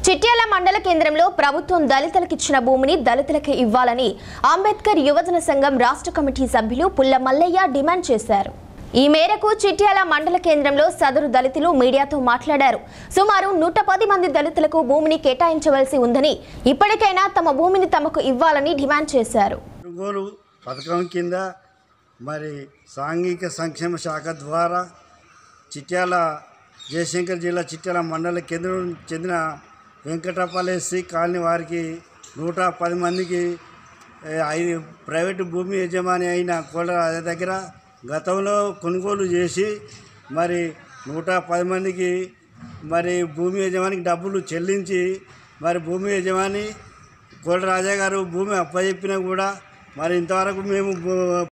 చిట్యాల మండల కేంద్రంలో ప్రభుత్వం దళితులకు ఇచ్చిన భూమిని దళితులకే ఇవ్వాలని అంబేద్కర్ యువజన సంఘం రాష్ట్ర కమిటీ సభ్యులు పుల్ల మల్లయ్య డిమాండ్ చేశారు ఈ మేరకు చిట్యాల మండల కేంద్రంలో సదరు దళితులు మీడియాతో మాట్లాడారు సుమారు నూట పది మంది దళితులకు భూమిని కేటాయించవలసి ఉందని ఇప్పటికైనా తమ భూమిని తమకు ఇవ్వాలని డిమాండ్ చేశారు కొనుగోలు పథకం కింద మరి సాంఘిక సంక్షేమ శాఖ ద్వారా చిట్యాల జయశంకర్ జిల్లా చిట్యాల మండల కేంద్రం చెందిన వెంకటపల్లేసి కాలనీ వారికి నూట పది మందికి ఏ, ఐదు ప్రైవేటు భూమి యజమాని అయిన కోళ్ళ రాజా దగ్గర గతంలో కొనుగోలు చేసి మరి నూట పది మందికి మరి భూమి యజమానికి డబ్బులు చెల్లించి మరి భూమి యజమాని కోళ్ళ రాజా గారు భూమి అప్పచెప్పినా కూడా మరి ఇంతవరకు మేము భూ-